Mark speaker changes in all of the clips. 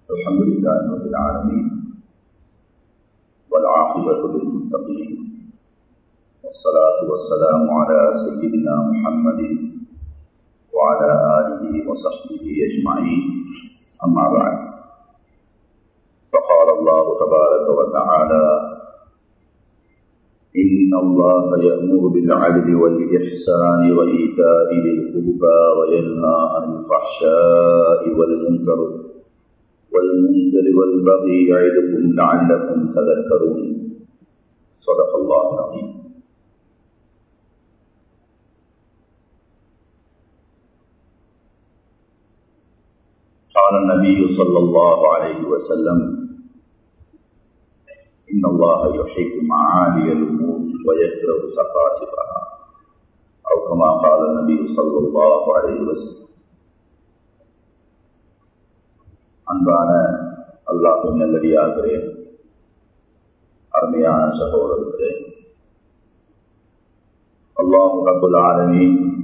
Speaker 1: الحمد لله رب العالمين والعاقبة للمتقين والصلاة والسلام على سيدنا محمد وعلى آله وصحبه أجمعين أما بعد فقال الله تبارك وتعالى إن الله يأمر بالعدل والإحسان وإيتاء ذي القربى وينهى عن الفحشاء والمنكر والمنكر والبغي يعظكم لعلكم تذكرون صدق الله العظيم قال النبي صلى الله عليه وسلم إن الله يحب معالي الأمور ويكره سقاسفها أو كما قال النبي صلى الله عليه وسلم அன்பான அல்லாஹின் நல்லடியாகிறே அருமையான சகோதரர்களே அல்லாஹ் ரபுல் ஆலமி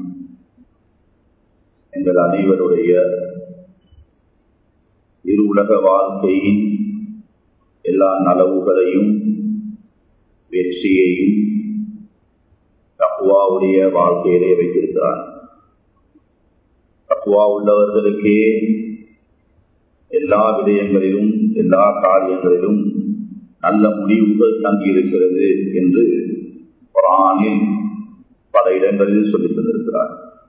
Speaker 1: எங்கள் அனைவருடைய இரு உலக வாழ்க்கையின் எல்லா நலவுகளையும் வெற்றியையும் தக்குவாவுடைய வாழ்க்கையிலே வைத்திருக்கிறார் தக்குவா உள்ளவர்களுக்கே எல்லா விடயங்களிலும் எல்லா காரியங்களிலும் நல்ல முடிவுகள் தங்கியிருக்கிறது என்று குரானில் பல இடங்களில் சொல்லித் தந்திருக்கிறார்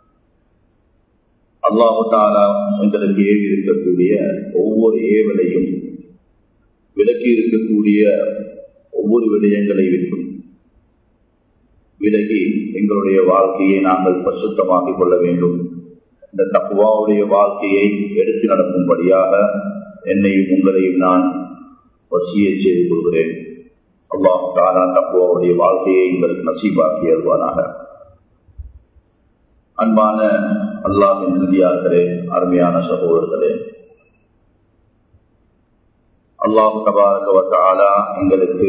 Speaker 1: அல்லாஹு தாலா எங்களுக்கு ஏவி இருக்கக்கூடிய ஒவ்வொரு ஏவலையும் விலக்கி இருக்கக்கூடிய ஒவ்வொரு விடயங்களை விட்டும் விலகி எங்களுடைய வாழ்க்கையை நாங்கள் பசுத்தமாக்கிக் கொள்ள வேண்டும் இந்த தக்குவாவுடைய வாழ்க்கையை எடுத்து நடக்கும்படியாக என்னையும் உங்களையும் நான் வசிய செய்து கொள்கிறேன் அல்லாஹ் தாலா தக்குவாவுடைய வாழ்க்கையை எங்களுக்கு நசீபாக்கி அருவானாக அன்பான அல்லாஹின் நிதியார்களே அருமையான சகோதரர்களே அல்லாஹு தபாரகவத்தாலா எங்களுக்கு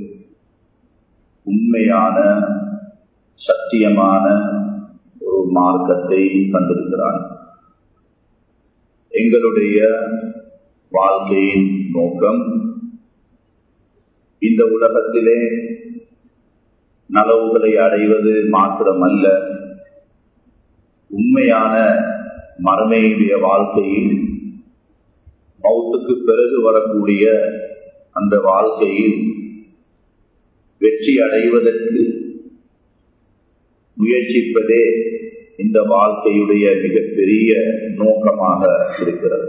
Speaker 1: உண்மையான சத்தியமான ஒரு மார்க்கத்தை தந்திருக்கிறான் எங்களுடைய வாழ்க்கையின் நோக்கம் இந்த உலகத்திலே நலவுகளை அடைவது மாத்திரமல்ல உண்மையான மறுமையுடைய வாழ்க்கையில் மௌத்துக்கு பிறகு வரக்கூடிய அந்த வாழ்க்கையில் வெற்றி அடைவதற்கு முயற்சிப்பதே இந்த வாழ்க்கையுடைய மிகப்பெரிய நோக்கமாக இருக்கிறது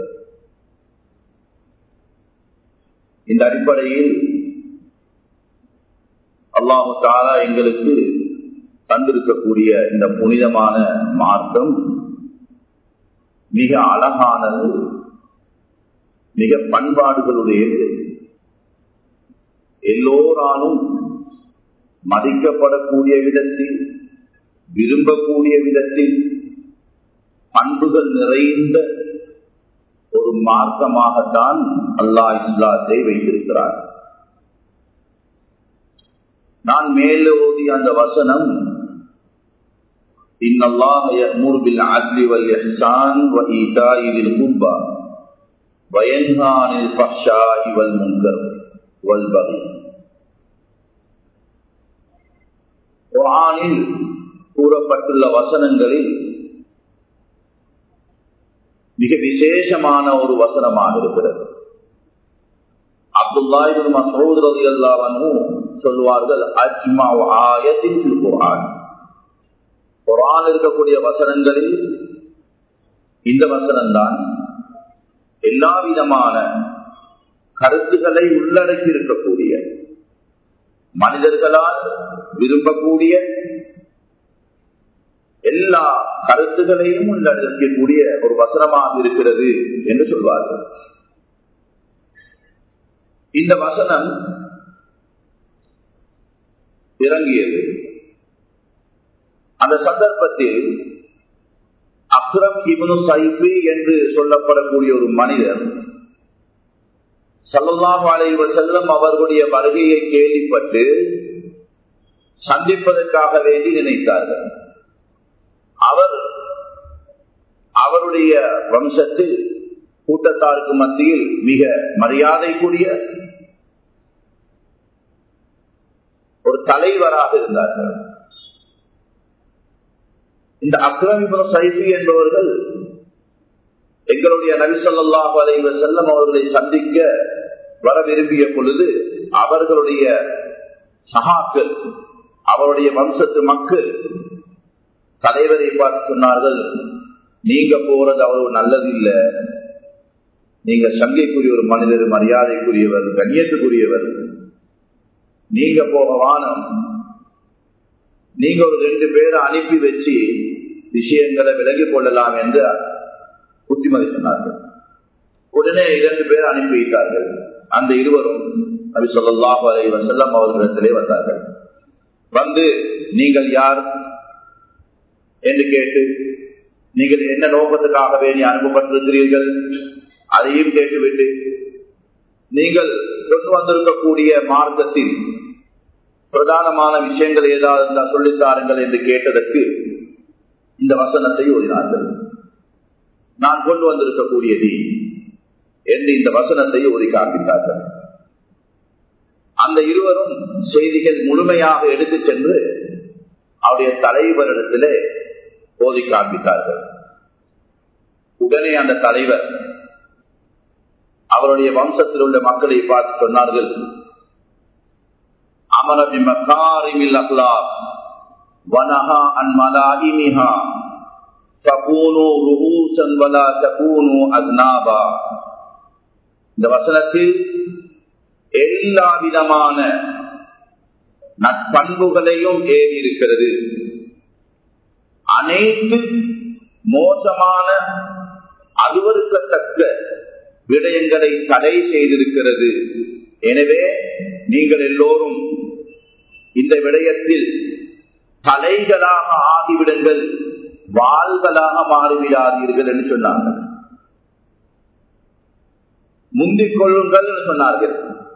Speaker 1: இந்த அடிப்படையில் அல்லாஹு தாலா எங்களுக்கு தந்திருக்கக்கூடிய இந்த புனிதமான மார்க்கம் மிக அழகானது மிக பண்பாடுகளுடையது எல்லோராலும் மதிக்கப்படக்கூடிய விதத்தில் விரும்பக்கூடிய விதத்தில் பண்புகள் நிறைந்த ஒரு மார்க்கமாகத்தான் அல்லாஹ் இஸ்லாத்தை வைத்திருக்கிறார் நான் மேலே ஓதிய அந்த வசனம் إن الله يأمر بالعدل والإحسان وإيتاء ذي القربى وينهى عن الفحشاء والمنكر والبغي குரானில் கூறப்பட்டுள்ள வசனங்களில் மிக விசேஷமான ஒரு வசனமாக இருக்கிறது அப்துல்லாஹிபின் மசூத் ரவி அல்லாவனும் சொல்வார்கள் அஜ்மா ஆயத்தின் குரான் குரான் இருக்கக்கூடிய வசனங்களில் இந்த வசனம்தான் எல்லா விதமான கருத்துக்களை உள்ளடக்கி இருக்கக்கூடிய மனிதர்களால் விரும்பக்கூடிய எல்லா கருத்துகளையும் உள்ளடக்கக்கூடிய ஒரு வசனமாக இருக்கிறது என்று சொல்வார்கள் இந்த வசனம் இறங்கியது அந்த சந்தர்ப்பத்தில் அக்ரம் இவனு சைபி என்று சொல்லப்படக்கூடிய ஒரு மனிதர் சல்லாஹ் அலைவ செல்லம் அவர்களுடைய வருகையை கேள்விப்பட்டு சந்திப்பதற்காக வேண்டி நினைத்தார்கள் அவர் அவருடைய வம்சத்தில் கூட்டத்தாருக்கு மத்தியில் மிக மரியாதைக்குரிய ஒரு தலைவராக இருந்தார்கள் இந்த அக்ரமிபுரம் சைஃபி என்பவர்கள் எங்களுடைய நபிசல்லாஹு அலைவ செல்லம் அவர்களை சந்திக்க வர விரும்பிய பொழுது அவர்களுடைய சகாக்கள் அவருடைய வம்சத்து மக்கள் தலைவரை பார்த்து சொன்னார்கள் நீங்க போறது அவ்வளவு நல்லது இல்ல நீங்க சங்கைக்குரிய ஒரு மனிதர் மரியாதைக்குரியவர் கண்ணியத்துக்குரியவர் நீங்க போக வானம் நீங்க ஒரு ரெண்டு பேரை அனுப்பி வச்சு விஷயங்களை விலகிக் கொள்ளலாம் என்று புத்திமதி சொன்னார்கள் உடனே இரண்டு பேர் அனுப்பி வைத்தார்கள் அந்த இருவரும் நபி சொல்லாஹு அலை வசல்லம் அவர்களிடத்திலே வந்தார்கள் வந்து நீங்கள் யார் என்று கேட்டு நீங்கள் என்ன நோக்கத்துக்காக வேண்டி அனுப்பப்பட்டிருக்கிறீர்கள் அதையும் கேட்டுவிட்டு நீங்கள் கொண்டு வந்திருக்கக்கூடிய மார்க்கத்தில் பிரதானமான விஷயங்கள் ஏதாவது இருந்தால் சொல்லித்தாருங்கள் என்று கேட்டதற்கு இந்த வசனத்தை ஓதினார்கள் நான் கொண்டு வந்திருக்கக்கூடியது என்று இந்த வசனத்தை ஓதி காண்பித்தார்கள் அந்த இருவரும் செய்திகள் முழுமையாக எடுத்துச் சென்று அவருடைய தலைவரிடத்திலே ஓதி காண்பித்தார்கள் உடனே அந்த தலைவர் அவருடைய வம்சத்தில் உள்ள மக்களை பார்த்து சொன்னார்கள் அமரபி மக்காரிமில் அஹ்லாப் வனஹா அன் மலாயிமிஹா தகூனு ருஹூசன் வலா தகூனு அத்னாபா இந்த வசனத்தில் எல்லா விதமான நட்பண்புகளையும் ஏறி இருக்கிறது அனைத்து மோசமான அருவறுக்கத்தக்க விடயங்களை தடை செய்திருக்கிறது எனவே நீங்கள் எல்லோரும் இந்த விடயத்தில் தலைகளாக ஆகிவிடுங்கள் வாள்களாக மாறிவிடாதீர்கள் என்று சொன்னார்கள் முந்திக் கொள்ளுங்கள் என்று சொன்னார்கள்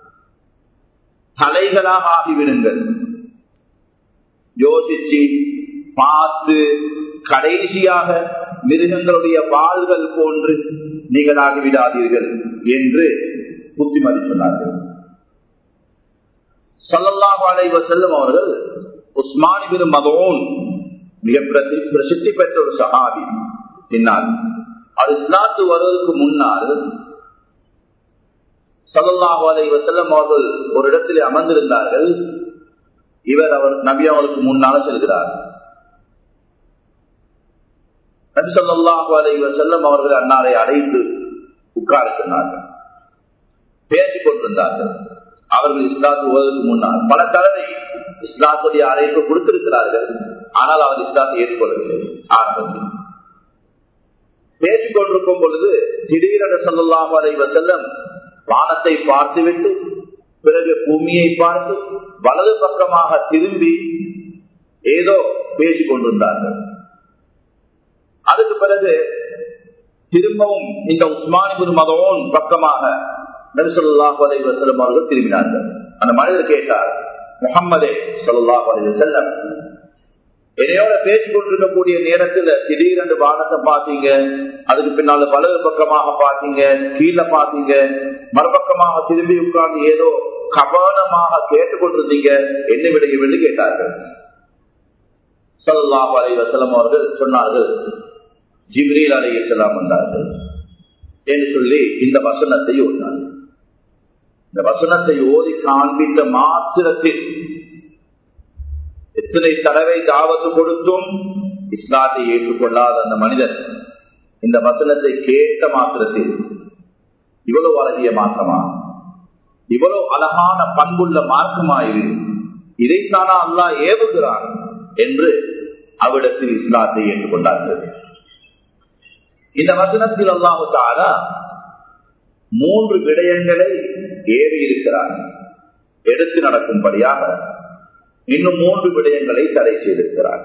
Speaker 1: தலைகளாக ஆகிவிடுங்கள் யோசிச்சு பார்த்து கடைசியாக மிருகங்களுடைய வாள்கள் போன்று நீங்கள் ஆகிவிடாதீர்கள் என்று புத்திமதி சொன்னார்கள் சல்லல்லாஹு அலைவ செல்லும் அவர்கள் உஸ்மானி பின் மதோன் மிக பிரசித்தி பெற்ற ஒரு சஹாபி பின்னால் அவர் இஸ்லாத்து வருவதற்கு முன்னால் சல்லாஹு அலைவ செல்லம் அவர்கள் ஒரு இடத்திலே அமர்ந்திருந்தார்கள் இவர் அவர் நபி அவர்களுக்கு முன்னால செல்கிறார் நபி சொல்லாஹு அலைவ செல்லம் அவர்கள் அன்னாரை அடைத்து உட்கார சொன்னார்கள் பேசிக் கொண்டிருந்தார்கள் அவர்கள் இஸ்லாத்து வருவதற்கு முன்னால் பல தடவை இஸ்லாத்துடைய அழைப்பு கொடுத்திருக்கிறார்கள் ஆனால் அவர் இஸ்லாத்தை ஏற்றுக்கொள்ளவில்லை ஆரம்பத்தில் பேசிக் கொண்டிருக்கும் பொழுது திடீரென சொல்லலாம் அதை செல்லம் வானத்தை பார்த்துவிட்டு பிறகு பூமியை பார்த்து வலது பக்கமாக திரும்பி ஏதோ பேசிக் கொண்டிருந்தார்கள் அதுக்கு பிறகு திரும்பவும் இந்த உஸ்மானிபுர் மதவோன் பக்கமாக நரிசல்லாஹு அலை வசலம் அவர்கள் திரும்பினார்கள் அந்த மனிதர் கேட்டார் முகம்மதே சொல்லாஹு அலை செல்லம் என்னையோட பேசிக் கொண்டிருக்கக்கூடிய நேரத்துல திடீரென்று வானத்தை பாத்தீங்க அதுக்கு பின்னால வலது பக்கமாக பாத்தீங்க கீழே பாத்தீங்க மறுபக்கமாக திரும்பி உட்கார்ந்து ஏதோ கவனமாக கேட்டுக்கொண்டிருந்தீங்க என்ன விடையவில்லை கேட்டார்கள் சல்லாஹு அலை வசலம் அவர்கள் சொன்னார்கள் ஜிப்ரீல் அலை இஸ்லாம் வந்தார்கள் என்று சொல்லி இந்த வசனத்தை ஓடினார்கள் இந்த வசனத்தை ஓதி காண்பித்த மாத்திரத்தில் எத்தனை தடவை தாவத்து கொடுத்தும் இஸ்லாத்தை ஏற்றுக்கொள்ளாத அந்த மனிதன் இந்த வசனத்தை கேட்ட மாத்திரத்தில் இவ்வளவு அழகிய மார்க்கமா இவ்வளவு அழகான பண்புள்ள மார்க்கமா இது இதைத்தானா அல்லா ஏவுகிறான் என்று அவ்விடத்தில் இஸ்லாத்தை ஏற்றுக்கொண்டார்கள் இந்த வசனத்தில் அல்லாஹு தாரா மூன்று விடயங்களை ஏறி இருக்கிறார் எடுத்து நடக்கும்படியாக இன்னும் மூன்று விடயங்களை தடை செய்திருக்கிறார்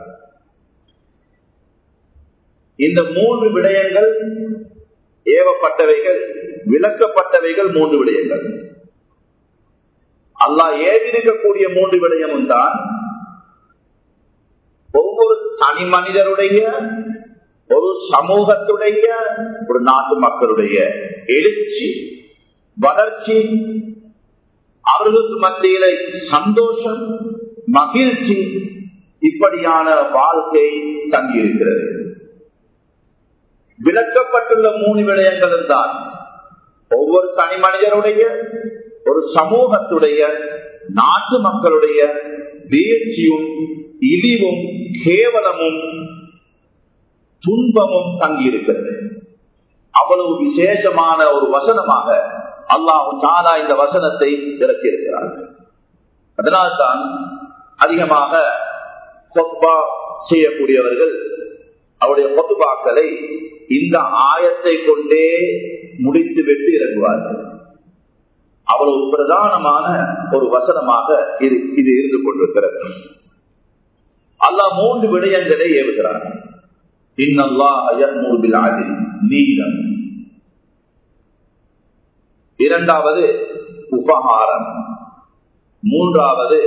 Speaker 1: இந்த மூன்று விடயங்கள் ஏவப்பட்டவைகள் விளக்கப்பட்டவைகள் மூன்று விடயங்கள் அல்லாஹ் ஏவிருக்கக்கூடிய மூன்று விடயமும் தான் ஒவ்வொரு தனி மனிதருடைய ஒரு சமூகத்துடைய ஒரு நாட்டு மக்களுடைய எழுச்சி வளர்ச்சி அவர்களுக்கு மத்தியில சந்தோஷம் மகிழ்ச்சி இப்படியான வாழ்க்கை தங்கியிருக்கிறது விளக்கப்பட்டுள்ள மூணு விடயங்களும் தான் ஒவ்வொரு தனி மனிதருடைய ஒரு சமூகத்துடைய நாட்டு மக்களுடைய வீழ்ச்சியும் இழிவும் கேவலமும் துன்பமும் தங்கியிருக்கிறது அவ்வளவு விசேஷமான ஒரு வசனமாக அல்லாஹு தாலா இந்த வசனத்தை திறத்திருக்கிறார்கள் அதனால்தான் அதிகமாக கொத்பா செய்யக்கூடியவர்கள் அவருடைய கொத்துபாக்களை இந்த ஆயத்தை கொண்டே முடித்து விட்டு இறங்குவார்கள் அவ்வளவு பிரதானமான ஒரு வசனமாக இது இது இருந்து கொண்டிருக்கிறது அல்லாஹ் மூன்று விடயங்களை ஏவுகிறார் இன்னல்லா அயர்மூர்பில் ஆதி நீளம் இரண்டாவது உபகாரம் மூன்றாவது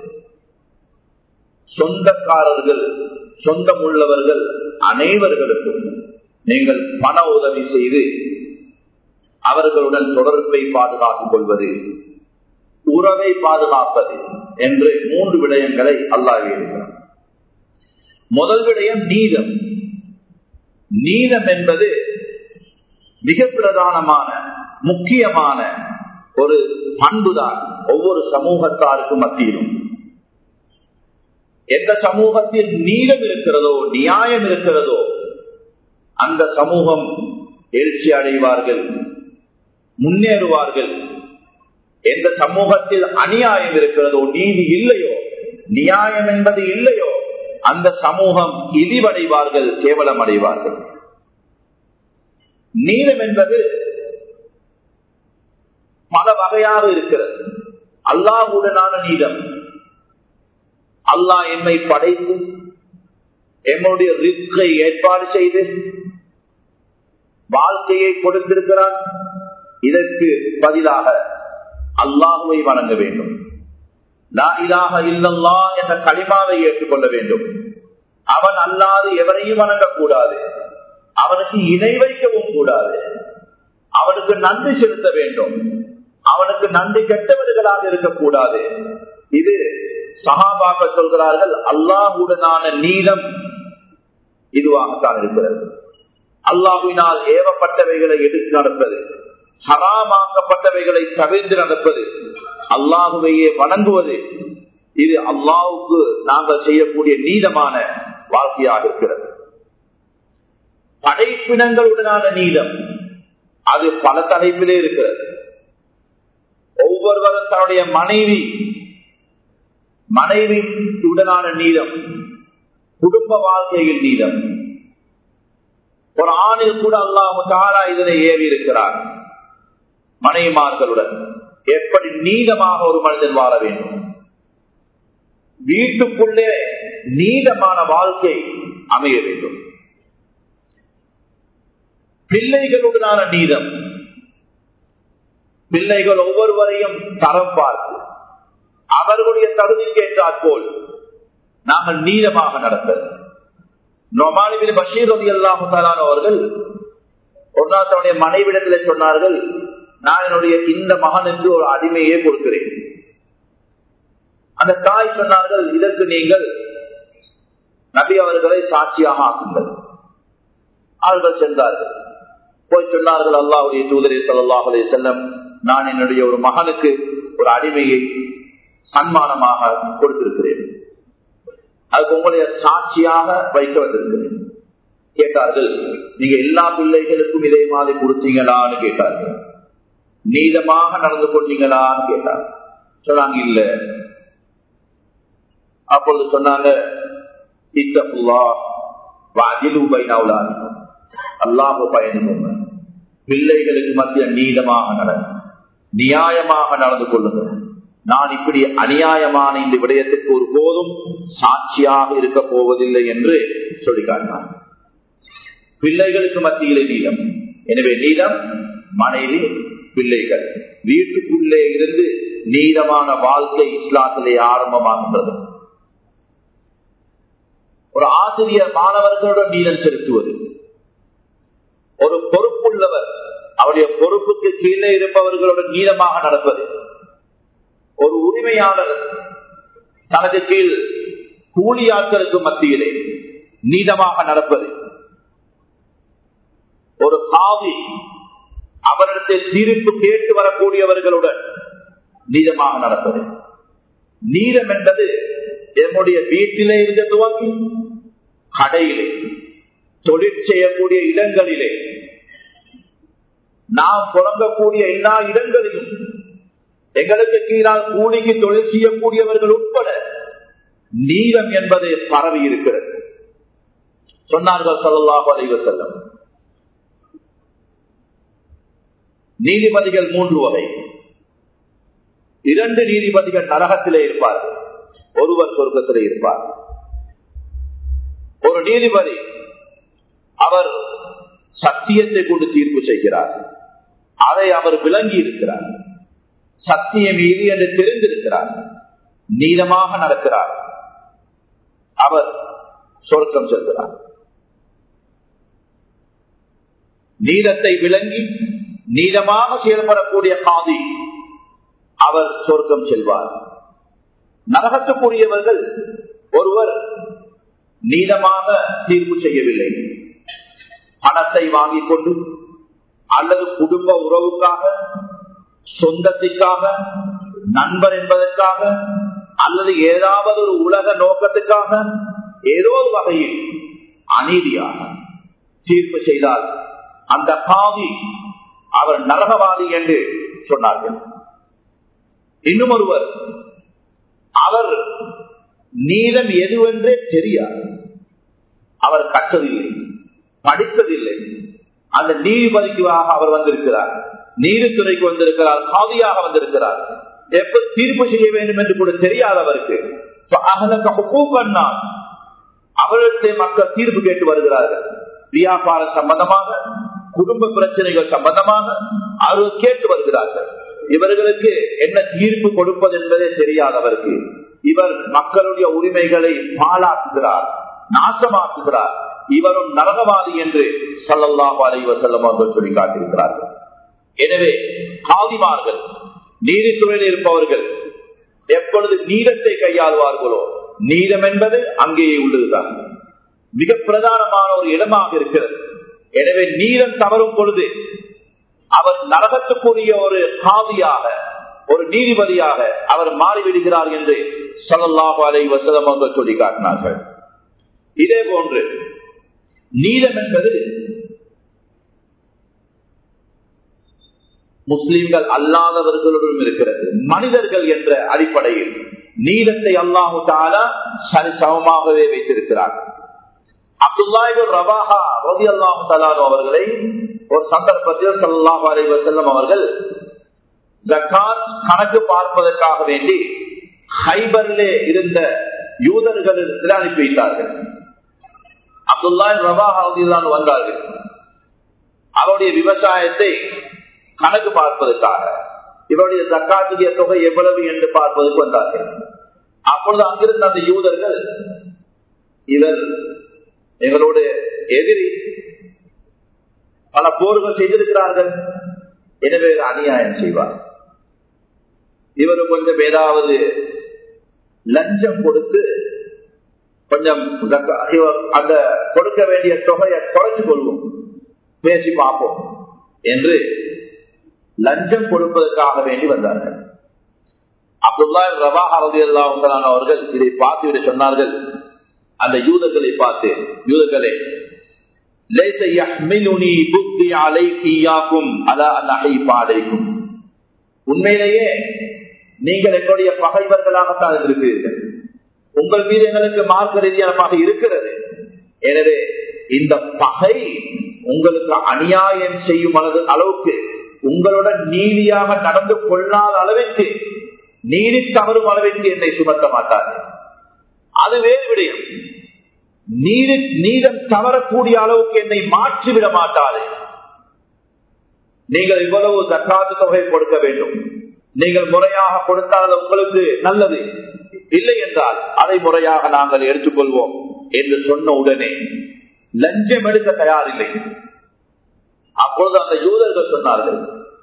Speaker 1: சொந்தக்காரர்கள் சொந்தமுள்ளவர்கள் அனைவர்களுக்கும் நீங்கள் பண உதவி செய்து அவர்களுடன் தொடர்பை பாதுகாத்துக் கொள்வது உறவை பாதுகாப்பது என்று மூன்று விடயங்களை அல்லாஹ் இருக்கிறார் முதல் விடயம் நீதம் நீதம் என்பது மிக பிரதானமான முக்கியமான ஒரு பண்புதான் ஒவ்வொரு சமூகத்தாருக்கும் மத்தியிலும் எந்த சமூகத்தில் நீளம் இருக்கிறதோ நியாயம் இருக்கிறதோ அந்த சமூகம் எழுச்சி அடைவார்கள் முன்னேறுவார்கள் எந்த சமூகத்தில் அநியாயம் இருக்கிறதோ நீதி இல்லையோ நியாயம் என்பது இல்லையோ அந்த சமூகம் இழிவடைவார்கள் கேவலம் அடைவார்கள் நீளம் என்பது பல வகையாக இருக்கிறது அல்லாஹுடனான நீதம் அல்லாஹ் என்னை படைத்து என்னுடைய ரிஸ்கை ஏற்பாடு செய்து வாழ்க்கையை கொடுத்திருக்கிறான் இதற்கு பதிலாக அல்லாஹுவை வணங்க வேண்டும் லா இலாக இல்லல்லா என்ற களிமாவை ஏற்றுக்கொள்ள வேண்டும் அவன் அல்லாது எவரையும் வணங்கக்கூடாது அவனுக்கு இணை வைக்கவும் கூடாது அவனுக்கு நன்றி செலுத்த வேண்டும் அவனுக்கு நன்றி கெட்டவர்களாக இருக்கக்கூடாது இது சகாபாக்க சொல்கிறார்கள் அல்லாஹுடனான நீளம் இதுவாகத்தான் இருக்கிறது அல்லாஹுவினால் ஏவப்பட்டவைகளை எடுத்து நடப்பது ஹராமாக்கப்பட்டவைகளை தவிர்த்து நடப்பது அல்லாஹுவையே வணங்குவது இது அல்லாவுக்கு நாங்கள் செய்யக்கூடிய நீளமான வாழ்க்கையாக இருக்கிறது படைப்பினங்களுடனான நீளம் அது பல தலைப்பிலே இருக்கிறது ஒவ்வொருவரும் தன்னுடைய மனைவி மனைவி உடனான நீளம் குடும்ப வாழ்க்கையில் நீளம் ஒரு ஆணில் கூட அல்லாஹு தாரா இதனை ஏவி இருக்கிறார் மனைவிமார்களுடன் எப்படி நீளமாக ஒரு மனிதன் வாழ வேண்டும் வீட்டுக்குள்ளே நீளமான வாழ்க்கை அமைய வேண்டும் பிள்ளைகளுடனான நீதம் பிள்ளைகள் ஒவ்வொருவரையும் தரம் பார்த்து அவர்களுடைய தகுதிக்கேற்றாற் போல் நாங்கள் நீளமாக நடத்த நொமாலிபின் பஷீர் ரவி அல்லாஹாலான அவர்கள் ஒரு நாள் தன்னுடைய மனைவிடத்தில் சொன்னார்கள் நான் என்னுடைய இந்த மகனுக்கு ஒரு அடிமையே கொடுக்கிறேன் அந்த தாய் சொன்னார்கள் இதற்கு நீங்கள் நபி அவர்களை சாட்சியாக ஆக்குங்கள் அவர்கள் சென்றார்கள் போய் சொன்னார்கள் அல்லாவுடைய தூதரே சல்லாஹலே செல்லம் நான் என்னுடைய ஒரு மகனுக்கு ஒரு அடிமையை சன்மானமாக கொடுத்திருக்கிறேன் அதுக்கு உங்களுடைய சாட்சியாக வைக்க வந்திருக்கிறேன் கேட்டார்கள் நீங்க எல்லா பிள்ளைகளுக்கும் இதே மாதிரி கொடுத்தீங்களான்னு கேட்டார்கள் நீதமாக நடந்து கொண்டீங்களான்னு கேட்டாங்க சொன்னாங்க இல்ல அப்பொழுது சொன்னாங்க அல்லாஹு பயனுங்க பிள்ளைகளுக்கு மத்திய நீதமாக நடந்து நியாயமாக நடந்து கொள்ளுங்க நான் இப்படி அநியாயமான இந்த விடயத்துக்கு ஒரு போதும் சாட்சியாக இருக்க போவதில்லை என்று சொல்லி காட்டினார் பிள்ளைகளுக்கு மத்தியிலே நீளம் எனவே நீளம் மனைவி பிள்ளைகள் வீட்டுக்குள்ளே இருந்து நீளமான வாழ்க்கை இஸ்லாத்திலே ஆரம்பமாகின்றது ஒரு ஆசிரியர் மாணவர்களுடன் நீளம் செலுத்துவது ஒரு பொறுப்புள்ளவர் அவருடைய பொறுப்புக்கு கீழே இருப்பவர்களோட நீளமாக நடப்பது ஒரு உரிமையாளர் தனது கீழ் கூலியாட்களுக்கு மத்தியிலே நீதமாக நடப்பது ஒரு காவி அவரிடத்தில் தீர்ப்பு கேட்டு வரக்கூடியவர்களுடன் நீதமாக நடப்பது நீதம் என்பது என்னுடைய வீட்டிலே இருந்த துவங்கி கடையிலே தொழில் செய்யக்கூடிய இடங்களிலே நாம் புழங்கக்கூடிய எல்லா இடங்களிலும் எங்களுக்கு கீழால் கூலிக்கு தொழில் செய்யக்கூடியவர்கள் உட்பட நீளம் என்பது பரவி இருக்கிறது சொன்னார்கள் சொல்லலாம் அலைவ செல்லம் நீதிபதிகள் மூன்று வகை இரண்டு நீதிபதிகள் நரகத்திலே இருப்பார்கள் ஒருவர் சொர்க்கத்திலே இருப்பார் ஒரு நீதிபதி அவர் சத்தியத்தை கொண்டு தீர்ப்பு செய்கிறார் அதை அவர் விளங்கி இருக்கிறார் சத்தியம் மீது என்று தெரிந்திருக்கிறார் நீளமாக நடக்கிறார் அவர் சொர்க்கம் செல்கிறார் நீளத்தை விளங்கி நீளமாக செயல்படக்கூடிய காதி அவர் சொர்க்கம் செல்வார் நரகத்துக்குரியவர்கள் ஒருவர் நீளமாக தீர்ப்பு செய்யவில்லை பணத்தை வாங்கிக் கொண்டு அல்லது குடும்ப உறவுக்காக சொந்தத்திற்காக நண்பர் என்பதற்காக அல்லது ஏதாவது ஒரு உலக நோக்கத்துக்காக ஏதோ ஒரு வகையில் அநீதியாக தீர்ப்பு செய்தால் அந்த காவி அவர் நரகவாதி என்று சொன்னார்கள் இன்னும் ஒருவர் அவர் நீளம் எதுவென்றே தெரியாது அவர் கற்றதில்லை படித்ததில்லை அந்த நீதிபதிக்காக அவர் வந்திருக்கிறார் நீதித்துறைக்கு வந்திருக்கிறார் காவியாக வந்திருக்கிறார் எப்படி தீர்ப்பு செய்ய வேண்டும் என்று கூட தெரியாதவருக்கு அவர்களுடைய மக்கள் தீர்ப்பு கேட்டு வருகிறார்கள் வியாபாரம் சம்பந்தமாக குடும்ப பிரச்சனைகள் சம்பந்தமாக அவர்கள் கேட்டு வருகிறார்கள் இவர்களுக்கு என்ன தீர்ப்பு கொடுப்பது என்பதே தெரியாதவருக்கு இவர் மக்களுடைய உரிமைகளை பாழாக்குகிறார் நாசமாக்குகிறார் இவரும் நரகவாதி என்று சல்லல்லாஹு அலைஹி வஸல்லம் அவர்கள் சொல்லி காட்டியிருக்கிறார்கள் எனவே காதிமார்கள் நீதித்துறையில் இருப்பவர்கள் எப்பொழுது நீதத்தை கையாளுவார்களோ நீதம் என்பது அங்கேயே உள்ளதுதான் மிக பிரதானமான ஒரு இடமாக இருக்கிறது எனவே நீதம் தவறும் பொழுது அவர் நரகத்துக்குரிய ஒரு காவியாக ஒரு நீதிபதியாக அவர் மாறிவிடுகிறார் என்று சொல்லல்லாஹு அலை வசதம் அவர்கள் சொல்லி காட்டினார்கள் இதே போன்று நீதம் என்பது முஸ்லிம்கள் அல்லாதவர்களுடன் இருக்கிறது மனிதர்கள் என்ற அடிப்படையில் நீதத்தை அல்லாஹு தாலா சரி சமமாகவே வைத்திருக்கிறார் அப்துல்லாஹு ரவாஹா ரவி அல்லாஹு தலானு அவர்களை ஒரு சந்தர்ப்பத்தில் சல்லாஹு அலை வசல்லம் அவர்கள் ஜக்காத் கணக்கு பார்ப்பதற்காக வேண்டி ஹைபரிலே இருந்த யூதர்களிடத்தில் அனுப்பி வைத்தார்கள் அப்துல்லா ரவாஹா ரதிலான் வந்தார்கள் அவருடைய விவசாயத்தை கணக்கு பார்ப்பதற்காக இவருடைய தக்காத்துடைய தொகை எவ்வளவு என்று பார்ப்பதற்கு வந்தார்கள் அப்பொழுது அங்கிருந்த அந்த யூதர்கள் இவர் எங்களோட எதிரி பல போர்கள் செய்திருக்கிறார்கள் எனவே அநியாயம் செய்வார் இவர் கொஞ்சம் ஏதாவது லஞ்சம் கொடுத்து கொஞ்சம் அந்த கொடுக்க வேண்டிய தொகையை குறைச்சு கொள்வோம் பேசி பார்ப்போம் என்று லஞ்சம் கொடுப்பதற்காக வேண்டி வந்தார்கள் அப்துல்லா ரவா அவதி அவர்கள் இதை பார்த்து சொன்னார்கள் அந்த யூதர்களை பார்த்து யூதர்களே உண்மையிலேயே நீங்கள் என்னுடைய பகைவர்களாகத்தான் இருக்கிறீர்கள் உங்கள் மீது எங்களுக்கு மார்க்க ரீதியான பகை இருக்கிறது எனவே இந்த பகை உங்களுக்கு அநியாயம் செய்யும் அளவுக்கு உங்களுடன் நீதியாக நடந்து கொள்ளாத அளவிற்கு நீதி தவறும் அளவிற்கு என்னை சுமத்த மாட்டார்கள் அது வேறு விடயம் நீதி நீதம் தவறக்கூடிய அளவுக்கு என்னை மாற்றிவிட மாட்டாது நீங்கள் இவ்வளவு தக்காத்து தொகை கொடுக்க வேண்டும் நீங்கள் முறையாக கொடுத்தால் அது உங்களுக்கு நல்லது இல்லை என்றால் அதை முறையாக நாங்கள் எடுத்துக்கொள்வோம் என்று சொன்ன உடனே லஞ்சம் எடுக்க தயாரில்லை அப்பொழுது அந்த யூதர்கள் சொன்னார்கள்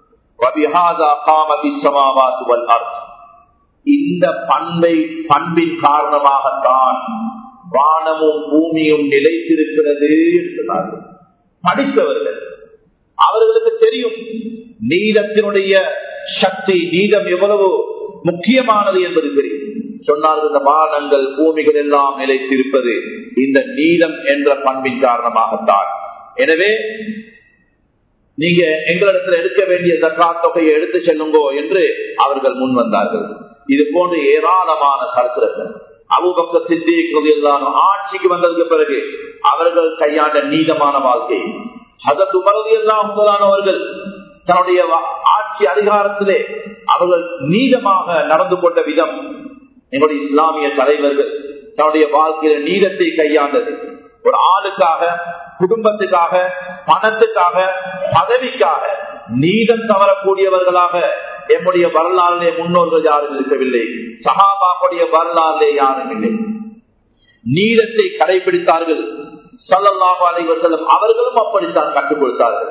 Speaker 1: இந்த பண்பை பண்பின் காரணமாகத்தான் வானமும் பூமியும் நிலைத்திருக்கிறது சொன்னார்கள் படித்தவர்கள் அவர்களுக்கு தெரியும் நீதத்தினுடைய சக்தி நீதம் எவ்வளவு முக்கியமானது என்பது தெரியும் சொன்னார்கள் இந்த வானங்கள் பூமிகள் எல்லாம் நிலைத்திருப்பது இந்த நீதம் என்ற பண்பின் காரணமாகத்தான் எனவே நீங்க எங்களிடத்தில் எடுக்க வேண்டிய தக்காத் தொகையை எடுத்து செல்லுங்கோ என்று அவர்கள் முன் வந்தார்கள் இது போன்று ஏராளமான கருத்துறர்கள் அபுபக்க சித்திக்கிறது எல்லாம் ஆட்சிக்கு வந்ததுக்கு பிறகு அவர்கள் கையாண்ட நீதமான வாழ்க்கை அதற்கு மறதி எல்லாம் முதலானவர்கள் தன்னுடைய ஆட்சி அதிகாரத்திலே அவர்கள் நீதமாக நடந்து கொண்ட விதம் எங்களுடைய இஸ்லாமிய தலைவர்கள் தன்னுடைய வாழ்க்கையில நீதத்தை கையாண்டது ஒரு ஆளுக்காக குடும்பத்துக்காக பணத்துக்காக பதவிக்காக நீதம் தவறக்கூடியவர்களாக எம்முடைய வரலாறுலே முன்னோர்கள் யாரும் இருக்கவில்லை சகாபாக்குடைய வரலாறுலே யாரும் இல்லை நீதத்தை கடைபிடித்தார்கள் சல்லல்லாஹு அலைவசல்லம் அவர்களும் அப்படித்தான் கற்றுக் கொடுத்தார்கள்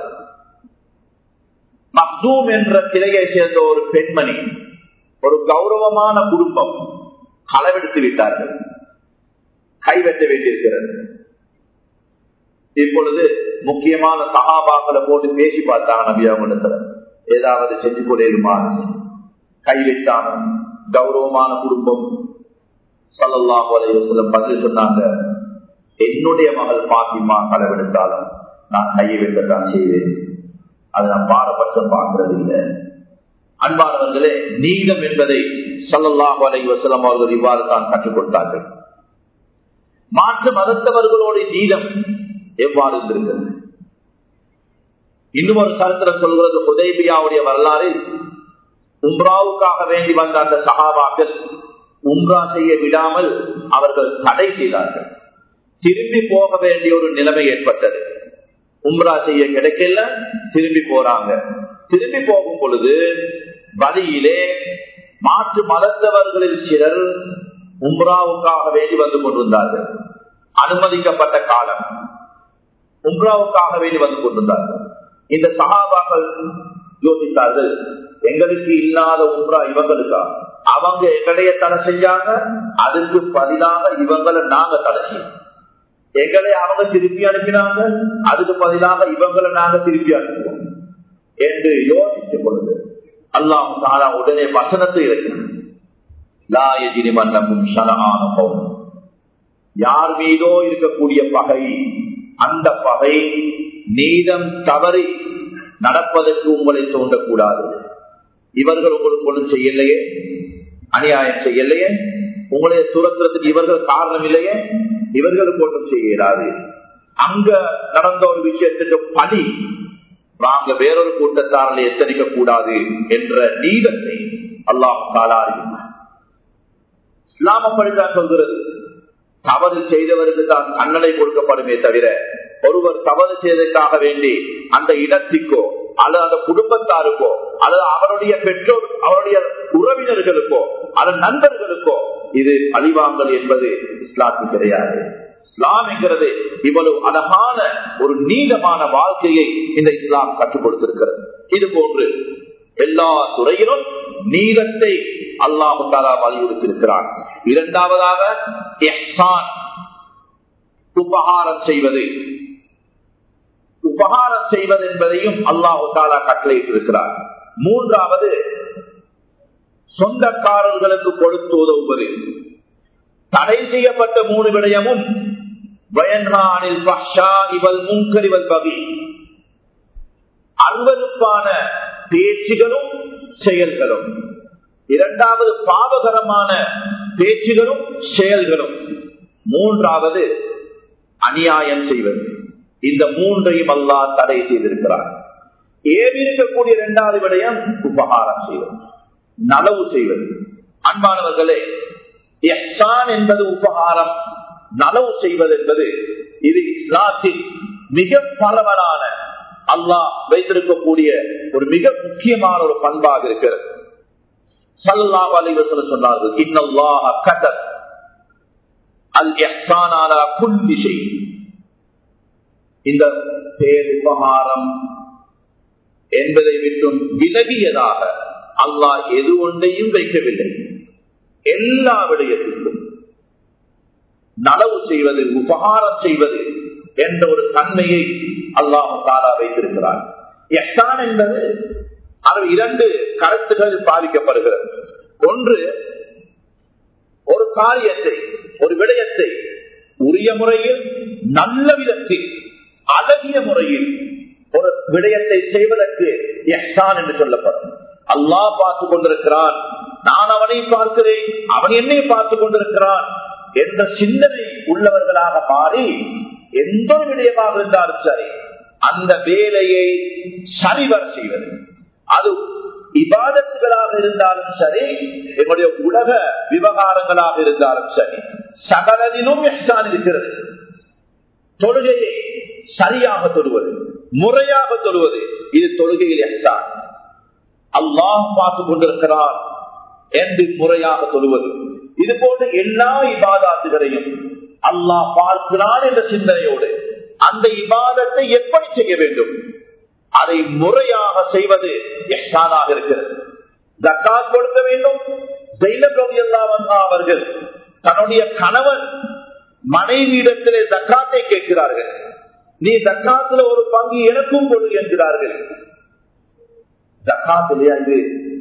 Speaker 1: மக்தூம் என்ற சிலையை சேர்ந்த ஒரு பெண்மணி ஒரு கௌரவமான குடும்பம் களவெடுத்து விட்டார்கள் கைவெட்ட வேண்டியிருக்கிறது இப்பொழுது முக்கியமான சகாபாக்களை போட்டு பேசி பார்த்தாங்க நபியாவிடத்துல ஏதாவது செஞ்சு கொள்ளையுமாறு கைவிட்டான கௌரவமான குடும்பம் சல்லல்லாஹு அலைவசல்லம் பதில் சொன்னாங்க என்னுடைய மகள் பாத்திமா களவெடுத்தாலும் நான் கையை வெட்டத்தான் செய்வேன் அதை நான் பாரபட்சம் பார்க்கறது இல்லை அன்பானவர்களே நீதம் என்பதை சல்லல்லாஹு அலை வசலம் அவர்கள் இவ்வாறு தான் கற்றுக் கொடுத்தார்கள் மாற்று மதத்தவர்களோட நீதம் எவ்வாறு இருந்திருக்கிறது இன்னும் ஒரு சரித்திரம் சொல்கிறது உதயபியாவுடைய வரலாறில் உம்ராவுக்காக வேண்டி வந்த அந்த சகாபாக்கள் உம்ரா செய்ய விடாமல் அவர்கள் தடை செய்தார்கள் திரும்பி போக வேண்டிய ஒரு நிலைமை ஏற்பட்டது உம்ரா செய்ய கிடைக்கல திரும்பி போறாங்க திரும்பி போகும் பொழுது வழியிலே மாற்று மதத்தவர்களில் சிலர் உம்ராவுக்காக வேண்டி வந்து கொண்டிருந்தார்கள் அனுமதிக்கப்பட்ட காலம் உம்ராவுக்காக வேண்டி வந்து கொண்டிருந்தார்கள் இந்த சகாபாக்கள் யோசித்தார்கள் எங்களுக்கு இல்லாத உம்ரா இவங்களுக்கா அவங்க எங்களைய தடை செஞ்சாங்க அதுக்கு பதிலாக இவங்களை நாங்க தடை செய்யணும் எங்களை அவங்க திருப்பி அனுப்பினாங்க அதுக்கு பதிலாக இவங்களை நாங்க திருப்பி அனுப்புவோம் என்று யோசிச்ச பொழுது அல்லாம் தாரா உடனே வசனத்தை இறக்கினார் யார் மீதோ இருக்கக்கூடிய பகை அந்த பகை நீதம் தவறி நடப்பதற்கு உங்களை தோன்றக்கூடாது இவர்கள் உங்களுக்கு ஒன்றும் செய்யலையே அநியாயம் செய்யலையே உங்களுடைய துரத்துறதுக்கு இவர்கள் காரணம் இல்லையே இவர்களுக்கு ஒன்றும் செய்யலாது அங்க நடந்த ஒரு விஷயத்துக்கு பணி நாங்க வேறொரு கூட்டத்தாரனை எத்தனிக்க கூடாது என்ற நீதத்தை அல்லாம் தாலா இஸ்லாம் அப்படித்தான் சொல்கிறது தவறு செய்தவருக்கு தான் தண்டனை கொடுக்கப்படுமே தவிர ஒருவர் தவறு செய்ததற்காக வேண்டி அந்த இடத்திற்கோ அல்லது அந்த குடும்பத்தாருக்கோ அல்லது அவருடைய பெற்றோர் அவருடைய உறவினர்களுக்கோ அல்லது நண்பர்களுக்கோ இது அழிவாங்கல் என்பது இஸ்லாத்துக்கு கிடையாது இஸ்லாம் என்கிறது இவ்வளவு அழகான ஒரு நீளமான வாழ்க்கையை இந்த இஸ்லாம் கற்றுக் கொடுத்திருக்கிறது இது போன்று எல்லா துறையிலும் நீளத்தை அல்லாஹு தாலா வலியுறுத்தியிருக்கிறான் இரண்டாவதாக உபகாரம் செய்வது உபகாரம் செய்வது என்பதையும் அல்லாஹு தாலா கட்டளையிட்டிருக்கிறார் மூன்றாவது சொந்தக்காரர்களுக்கு கொடுத்து உதவுவது தடை செய்யப்பட்ட மூணு விடயமும் அறுவருப்பான பேச்சுகளும் செயல்களும் இரண்டாவது பாவகரமான பேச்சுகளும் செயல்களும் மூன்றாவது அநியாயம் செய்வது இந்த மூன்றையும் அல்லா தடை செய்திருக்கிறார் ஏவி இருக்கக்கூடிய இரண்டாவது விடயம் உபகாரம் செய்வது நலவு செய்வது அன்பானவர்களே எஹ்சான் என்பது உபகாரம் நலவு செய்வது என்பது இது இஸ்லாத்தில் மிக பரவலான அல்லாஹ் வைத்திருக்கக்கூடிய ஒரு மிக முக்கியமான ஒரு பண்பாக இருக்கிறது சல்லாஹ் அலிவசல சொன்னார்கள் இன்னல்லாஹ கதர் அல் எஹ்சானாலா குல் விஷய் இந்த பேர் உபகாரம் என்பதை விட்டும் விலகியதாக அல்லாஹ் எது ஒன்றையும் வைக்கவில்லை எல்லா விடயத்திற்கும் நலவு செய்வது உபகாரம் செய்வது என்ற ஒரு தன்மையை அல்லாஹ் தாலா வைத்திருக்கிறார் எஹ்சான் என்பது அது இரண்டு கருத்துகள் பாதிக்கப்படுகிறது ஒன்று ஒரு காரியத்தை ஒரு விடயத்தை உரிய முறையில் நல்ல விதத்தில் அழகிய முறையில் ஒரு விடயத்தை செய்வதற்கு எஹ்சான் என்று சொல்லப்படும் அல்லாஹ் பார்த்து கொண்டிருக்கிறான் நான் அவனை பார்க்கிறேன் அவன் என்னை பார்த்து கொண்டிருக்கிறான் என்ற சிந்தனை உள்ளவர்களாக மாறி எந்த ஒரு விடயமாக இருந்தாலும் சரி அந்த வேலையை சரிவர செய்வது அது இபாதத்துகளாக இருந்தாலும் சரி என்னுடைய உலக விவகாரங்களாக இருந்தாலும் சரி சகலதிலும் எஹ்சான் இருக்கிறது தொழுகையை சரியாக தொழுவது முறையாக தொழுவது இது தொழுகையில் எஹ்சான் அல்லாஹ் பார்த்து கொண்டிருக்கிறான் என்று முறையாக தொழுவது இது போன்ற எல்லா இபாதாத்துகளையும் அல்லாஹ் பார்க்கிறான் என்ற சிந்தனையோடு அந்த இபாதத்தை எப்படி செய்ய வேண்டும் அதை முறையாக செய்வது எஹ்சானாக இருக்கிறது ஜக்காத் கொடுக்க வேண்டும் அவர்கள் தன்னுடைய கணவன் மனைவியிடத்திலே ஜக்காத்தை கேட்கிறார்கள் நீ ஜக்காத்துல ஒரு பங்கு எனக்கும் கொடு என்கிறார்கள் ஜக்காத் இல்லையா இது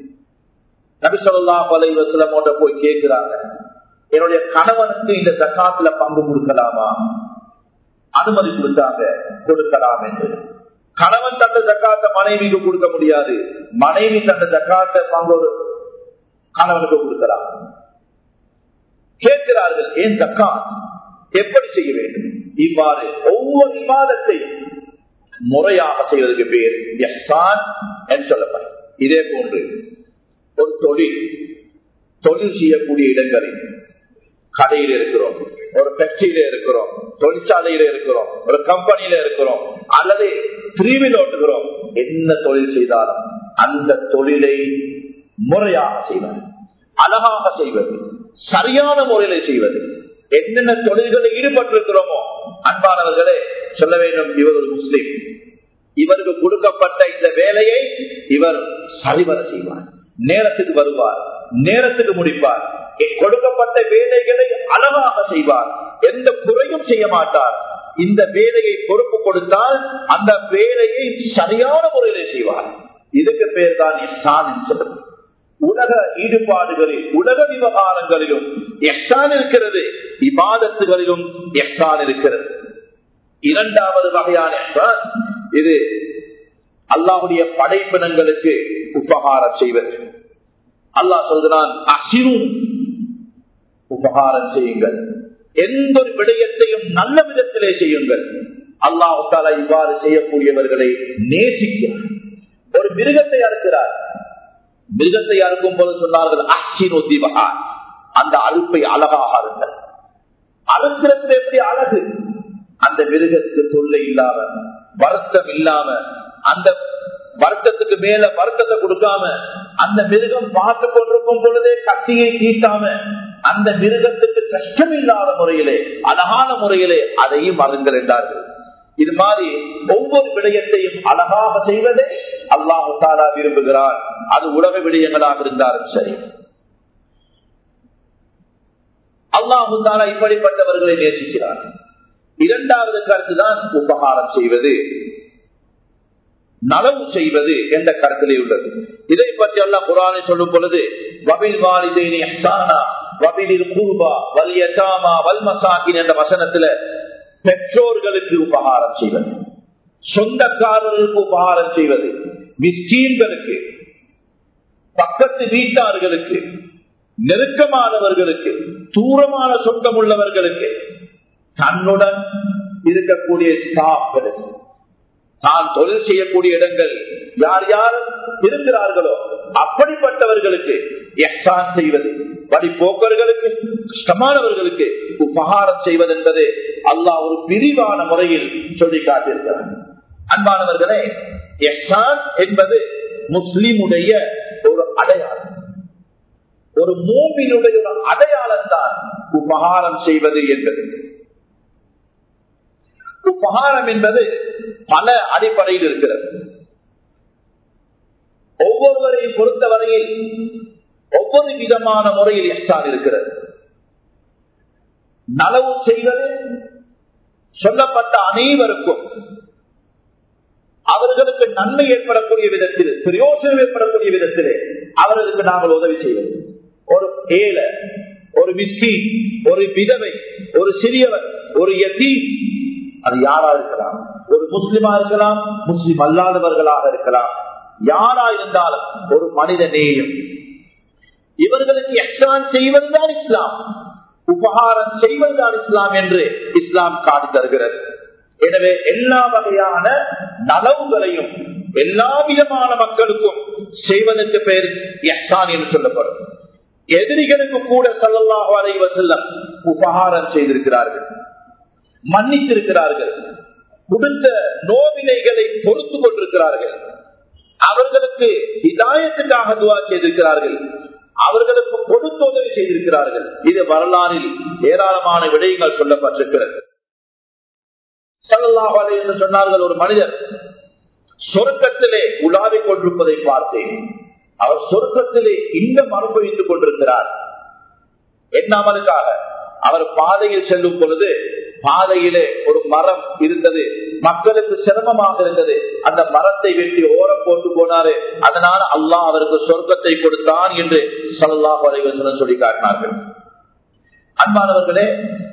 Speaker 1: நபி சொல்லா பலை வசலமோட போய் கேட்கிறாங்க என்னுடைய கணவனுக்கு இந்த ஜக்காத்துல பங்கு கொடுக்கலாமா அனுமதி கொடுத்தாங்க கொடுக்கலாம் என்று கணவன் தந்த ஜக்காத்த மனைவிக்கு கொடுக்க முடியாது மனைவி தந்த ஜக்காத்த பங்கோடு கணவனுக்கு கொடுக்கலாம் கேட்கிறார்கள் ஏன் ஜக்காத் எப்படி செய்ய வேண்டும் இவ்வாறு ஒவ்வொரு விவாதத்தையும் முறையாக செய்வதற்கு பேர் எஸ்தான் என்று சொல்லப்படும் இதே போன்று ஒரு தொழில் தொழில் செய்யக்கூடிய இடங்களில் கடையில் இருக்கிறோம் ஒரு ஃபேக்டரியில இருக்கிறோம் தொழிற்சாலையில இருக்கிறோம் ஒரு கம்பெனியில இருக்கிறோம் அல்லது பிரிவில் ஓட்டுகிறோம் என்ன தொழில் செய்தாலும் அந்த தொழிலை முறையாக செய்வது அழகாக செய்வது சரியான முறையில செய்வது என்னென்ன தொழில்களில் ஈடுபட்டிருக்கிறோமோ அன்பானவர்களே சொல்ல வேண்டும் இவர் ஒரு முஸ்லிம் இவருக்கு கொடுக்கப்பட்ட இந்த வேலையை இவர் சரிவர செய்வார் நேரத்துக்கு வருவார் நேரத்துக்கு முடிப்பார் கொடுக்கப்பட்ட வேலைகளை அளவாக செய்வார் எந்த குறையும் செய்ய மாட்டார் இந்த வேலையை பொறுப்பு கொடுத்தால் அந்த வேலையை சரியான முறையிலே செய்வார் இதுக்கு பேர் தான் இஸ்தான் சொல்றது உலக ஈடுபாடுகளில் உலக விவகாரங்களிலும் எஸ்ஸான் இருக்கிறது இபாதத்துகளிலும் எஸ்ஸான் இருக்கிறது இரண்டாவது வகையான எஸ்ஸான் இது அல்லாஹுடைய படைப்பினங்களுக்கு உபகாரம் செய்வது அல்லாஹ் சொல்கிறான் அசிரும் உபகாரம் செய்யுங்கள் எந்த ஒரு விடயத்தையும் நல்ல விதத்திலே செய்யுங்கள் அல்லாஹு தாலா இவ்வாறு செய்யக்கூடியவர்களை நேசிக்கிறார் ஒரு மிருகத்தை அறுக்கிறார் மிருகத்தை அறுக்கும் போது சொன்னார்கள் அச்சினோ திவகா அந்த அறுப்பை அழகாக அறுங்கள் அறுக்கிறது எப்படி அழகு அந்த மிருகத்துக்கு தொல்லை இல்லாம வருத்தம் இல்லாம அந்த வருத்தத்துக்கு மேல வருத்தத்தை கொடுக்காம அந்த மிருகம் பார்த்து கொண்டிருக்கும் பொழுதே கத்தியை தீட்டாம அந்த மிருகத்துக்கு கஷ்டம் இல்லாத முறையிலே அழகான முறையிலே அதையும் அருங்கள் என்றார்கள் இது மாதிரி ஒவ்வொரு விடயத்தையும் அழகாக செய்வதை அல்லாஹு தாரா விரும்புகிறார் அது உலக விடயங்களாக இருந்தாலும் சரி அல்லாஹு தாரா இப்படிப்பட்டவர்களை நேசிக்கிறார் இரண்டாவது கருத்துதான் உபகாரம் செய்வது நலவு செய்வது என்ற கருத்திலே உள்ளது இதை பற்றி எல்லாம் குரானை சொல்லும் பொழுது வபில் வாலிதேனி அஹ்சானா வபிலில் கூபா வல் யதாமா வல் மசாக்கின் என்ற வசனத்துல பெற்றோர்களுக்கு உபகாரம் செய்வது சொந்தக்காரர்களுக்கு உபகாரம் செய்வது மிஸ்கீன்களுக்கு பக்கத்து வீட்டார்களுக்கு நெருக்கமானவர்களுக்கு தூரமான சொந்தம் உள்ளவர்களுக்கு தன்னுடன் இருக்கக்கூடிய ஸ்டாஃப்களுக்கு தான் தொழில் செய்யக்கூடிய இடங்கள் யார் யார் இருக்கிறார்களோ அப்படிப்பட்டவர்களுக்கு எஹ்சான் செய்வது வழிபோக்கர்களுக்கு கஷ்டமானவர்களுக்கு உபகாரம் செய்வது என்பது அல்லாஹ் ஒரு விரிவான முறையில் சொல்லி காட்டியிருக்கிறார் அன்பானவர்களே எஹ்சான் என்பது முஸ்லிமுடைய ஒரு அடையாளம் ஒரு மூமினுடைய ஒரு அடையாளம் தான் உபகாரம் செய்வது என்பது உபகாரம் என்பது பல அடிப்படையில் இருக்கிறது ஒவ்வொருவரையும் பொறுத்தவரையில் ஒவ்வொரு விதமான முறையில் எஸ்டான் இருக்கிறது நலவு செய்வது சொல்லப்பட்ட அனைவருக்கும் அவர்களுக்கு நன்மை ஏற்படக்கூடிய விதத்தில் பிரயோசனம் ஏற்படக்கூடிய விதத்திலே அவர்களுக்கு நாங்கள் உதவி செய்வது ஒரு ஏழை ஒரு மிஸ்கி ஒரு விதவை ஒரு சிறியவர் ஒரு எத்தி அது யாரா இருக்கலாம் ஒரு முஸ்லிமா இருக்கலாம் முஸ்லிம் அல்லாதவர்களாக இருக்கலாம் யாரா இருந்தாலும் ஒரு மனித நேயம் இவர்களுக்கு எக்ஸான் செய்வதுதான் இஸ்லாம் உபகாரம் செய்வதுதான் இஸ்லாம் என்று இஸ்லாம் காட்டி தருகிறது எனவே எல்லா வகையான நலவுகளையும் எல்லா விதமான மக்களுக்கும் செய்வதற்கு பேர் எஹ்சான் என்று சொல்லப்படும் எதிரிகளுக்கு கூட சல்லல்லாஹு அலைஹி வஸல்லம் உபகாரம் செய்திருக்கிறார்கள் மன்னித்திருக்கிறார்கள் கொடுத்த நோவினைகளை பொறுத்து கொண்டிருக்கிறார்கள் அவர்களுக்கு இதாயத்துக்காக துவா செய்திருக்கிறார்கள் அவர்களுக்கு கொடுத்து உதவி செய்திருக்கிறார்கள் இது வரலாறில் ஏராளமான விடயங்கள் சொல்லப்பட்டிருக்கிறது சல்லாஹ் என்று சொன்னார்கள் ஒரு மனிதர் சொர்க்கத்திலே உலாவிக் கொண்டிருப்பதை பார்த்தேன் அவர் சொர்க்கத்திலே இன்னும் அனுபவித்துக் கொண்டிருக்கிறார் என்ன அமலுக்காக அவர் பாதையில் செல்லும் பொழுது பாதையிலே ஒரு மரம் இருந்தது மக்களுக்கு சிரமமாக இருந்தது அந்த மரத்தை வெட்டி ஓரம் போட்டு போனாரு அதனால அல்லாஹ் அவருக்கு சொர்க்கத்தை கொடுத்தான் என்று சல்லாஹ் அலைவசனம் சொல்லி காட்டினார்கள் அன்பானவர்களே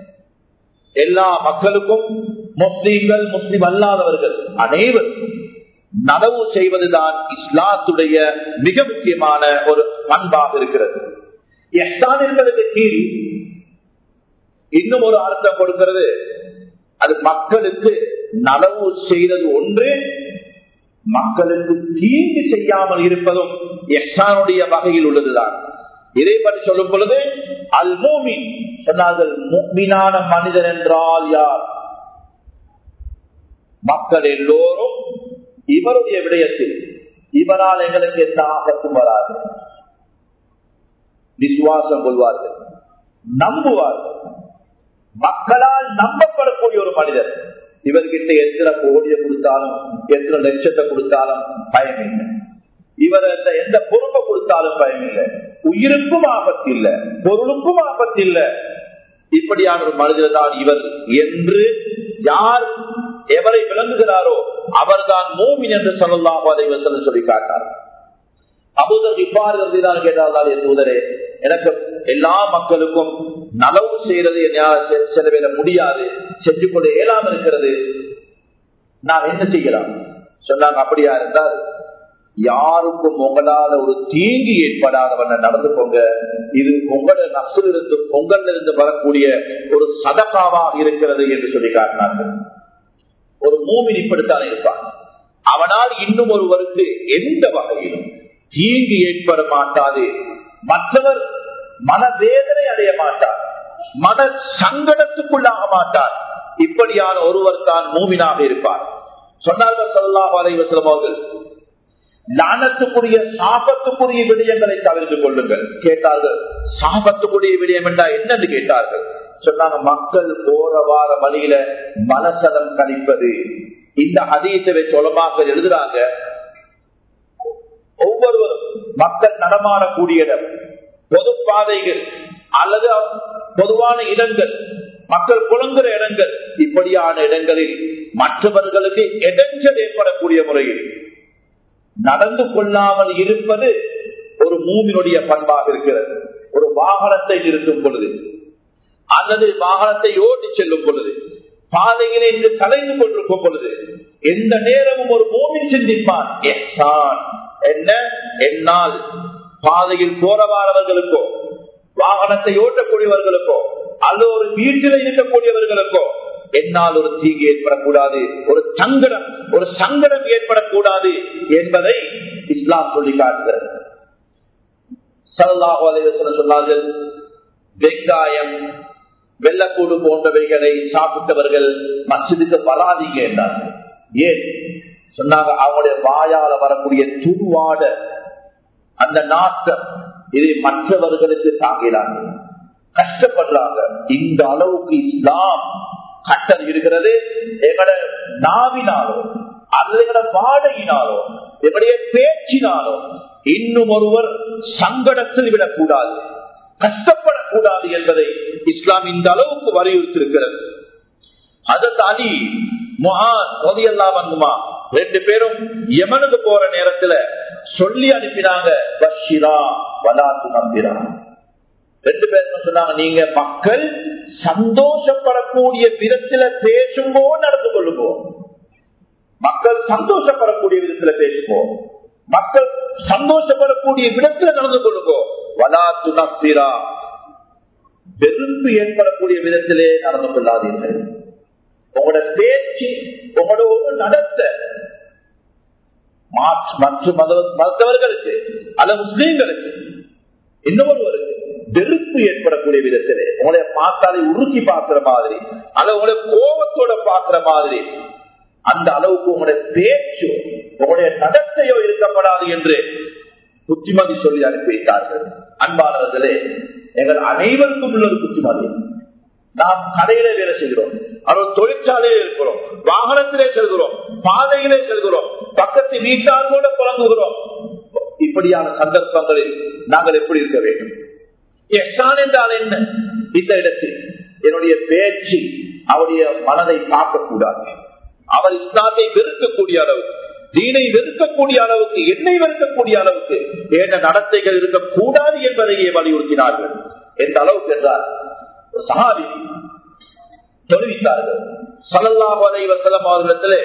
Speaker 1: எல்லா மக்களுக்கும் முஸ்லீம்கள் முஸ்லிம் அல்லாதவர்கள் அனைவரும் நனவு செய்வதுதான் இஸ்லாத்துடைய மிக முக்கியமான ஒரு பண்பாக இருக்கிறது எஸ்தானியர்களுக்கு கீழ் இன்னும் ஒரு அர்த்தம் கொடுக்கிறது அது மக்களுக்கு நனவு செய்தது ஒன்று மக்களுக்கு தீங்கு செய்யாமல் இருப்பதும் எஸ்தானுடைய வகையில் உள்ளதுதான் இதை பற்றி சொல்லும் பொழுது அல் மூமின் சொன்னார்கள் முக்மினான மனிதன் என்றால் யார் மக்கள் எல்லோரும் இவருடைய விடயத்தில் இவரால் எங்களுக்கு எந்த ஆபத்தும் வராது விசுவாசம் கொள்வார்கள் நம்புவார்கள் மக்களால் நம்பப்படக்கூடிய ஒரு மனிதர் இவர்கிட்ட எத்தனை கோடியை கொடுத்தாலும் எத்தனை லட்சத்தை கொடுத்தாலும் பயம் இல்லை இவர் எந்த பொறுப்பை கொடுத்தாலும் பயம் இல்லை உயிருக்கும் ஆபத்து இல்லை பொருளுக்கும் ஆபத்து இல்லை இப்படியான ஒரு மனிதர் தான் இவர் என்று யார் எவரை விளங்குகிறாரோ அவர்தான் மூமின் என்று சொல்லலாம் அதை சொல்லி காட்டார் அபுதர் இவ்வாறு இருந்துதான் கேட்டால் என் தூதரே எனக்கு எல்லா மக்களுக்கும் நலவு செய்யறது சில பேர முடியாது செஞ்சு கொண்டு இயலாம இருக்கிறது நான் என்ன செய்யலாம் சொன்னாங்க அப்படியா இருந்தால் யாருக்கும் உங்களால ஒரு தீங்கு ஏற்படாதவன நடந்துக்கோங்க இது உங்களோட நப்சில் இருந்து பொங்கல் இருந்து வரக்கூடிய ஒரு சதகாவாக இருக்கிறது என்று சொல்லி காட்டினார்கள் ஒரு மூமின் இப்படித்தான் இருப்பான் அவனால் இன்னும் ஒருவருக்கு எந்த வகையிலும் தீங்கு ஏற்பட மாட்டாது மற்றவர் மனவேதனை அடைய மாட்டார் மன சங்கடத்துக்குள்ளாக மாட்டார் இப்படியான ஒருவர் தான் மூமினாக இருப்பார் சொன்னார்கள் சொல்லாஹ் அலைவசலம் அவர்கள் லானத்துக்குரிய சாபத்துக்குரிய விடயங்களை தவிர்த்து கொள்ளுங்கள் கேட்டார்கள் சாபத்துக்குரிய விடயம் என்றா என்னன்னு கேட்டார்கள் சொன்னாங்க மக்கள் போற வார வழியில மனசலம் கணிப்பது இந்த ஹதீசவை சொலமாக எழுதுறாங்க ஒவ்வொருவரும் மக்கள் நடமாடக்கூடிய இடம் பொது பாதைகள் அல்லது பொதுவான இடங்கள் மக்கள் புலங்குற இடங்கள் இப்படியான இடங்களில் மற்றவர்களுக்கு இடைஞ்சல் ஏற்படக்கூடிய முறையில் நடந்து கொள்ளாமல் இருப்பது ஒரு மூமினுடைய பண்பாக இருக்கிறது ஒரு வாகனத்தை நிறுத்தும் பொழுது அல்லது வாகனத்தை ஓட்டி செல்லும் பொழுது பாதையிலே இன்று கலைந்து கொண்டிருக்கும் பொழுது எந்த நேரமும் ஒரு மூமின் சிந்திப்பான் எஸ்ஸான் என்ன என்னால் பாதையில் போறவாரவர்களுக்கோ வாகனத்தை ஓட்டக்கூடியவர்களுக்கோ அல்லது ஒரு வீட்டில் இருக்கக்கூடியவர்களுக்கோ என்னால் ஒரு தீங்கு ஏற்படக்கூடாது ஒரு சங்கடம் ஒரு சங்கடம் ஏற்படக்கூடாது என்பதை இஸ்லாம் சொல்லி காட்டுகிறது சல்லாஹு அலைவசன சொன்னார்கள் வெங்காயம் வெள்ளக்கூடு போன்றவைகளை சாப்பிட்டவர்கள் மசிதுக்கு வராதீங்க என்றார்கள் ஏன் சொன்னாங்க அவங்களுடைய வாயால வரக்கூடிய துருவாட அந்த நாட்டம் இதை மற்றவர்களுக்கு தாங்கினாங்க கஷ்டப்படுறாங்க இந்த அளவுக்கு இஸ்லாம் கட்டல் இருக்கிறது எங்கட நாவினாலோ அல்லது எங்கட வாடையினாலோ என்னுடைய பேச்சினாலும் இன்னும் ஒருவர் சங்கடத்தில் விடக்கூடாது கஷ்டப்படக்கூடாது என்பதை இஸ்லாம் இந்த அளவுக்கு வலியுறுத்திருக்கிறது அதற்கு அலி மொஹான் ரெண்டு பேரும் யமனுக்கு போற நேரத்துல சொல்லி அனுப்பினாங்க பஷிரா வலாத்து நம்பிரா ரெண்டு பேரும் சொன்னாங்க நீங்க மக்கள் சந்தோஷப்படக்கூடிய விதத்துல பேசும்போ நடந்து கொள்ளுங்கோ மக்கள் சந்தோஷப்படக்கூடிய விதத்துல பேசுங்கோ மக்கள் சந்தோஷப்படக்கூடிய விதத்துல நடந்து கொள்ளுங்கோ வலாத்து நம்பிரா வெறுப்பு ஏற்படக்கூடிய விதத்திலே நடந்து கொள்ளாதீர்கள் உங்களோட பேச்சு உங்களோட ஒரு நடத்த மற்ற மதத்தவர்களுக்கு அல்ல முஸ்லீம்களுக்கு இன்னொருவருக்கு வெறுப்பு ஏற்படக்கூடிய விதத்திலே உங்களை பார்த்தாலே உருக்கி பார்க்கிற மாதிரி அல்ல உங்களை கோபத்தோட பார்க்கிற மாதிரி அந்த அளவுக்கு உங்களுடைய பேச்சோ உங்களுடைய நடத்தையோ இருக்கப்படாது என்று புத்திமதி சொல்லி அனுப்பி வைத்தார்கள் அன்பானவர்களே எங்கள் அனைவருக்கும் உள்ள ஒரு புத்திமதி நாம் கடையிலே வேலை செய்கிறோம் அவர் தொழிற்சாலையில் இருக்கிறோம் வாகனத்திலே செல்கிறோம் பாதையிலே செல்கிறோம் பக்கத்து வீட்டார்களோட புலங்குகிறோம் இப்படியான சந்தர்ப்பங்களில் நாங்கள் எப்படி இருக்க வேண்டும் எஹ்சான் என்றால் என்ன இந்த இடத்தில் என்னுடைய பேச்சு அவருடைய மனதை தாக்கக்கூடாது அவர் இஸ்லாத்தை வெறுக்கக்கூடிய அளவுக்கு தீனை வெறுக்கக்கூடிய அளவுக்கு என்னை வெறுக்கக்கூடிய அளவுக்கு என்ன நடத்தைகள் இருக்கக்கூடாது என்பதையே வலியுறுத்தினார்கள் எந்த அளவுக்கு என்றால் சஹாபி தொழுவித்தார்கள் சலல்லாஹு அலைவசலம் அவர்களிடத்திலே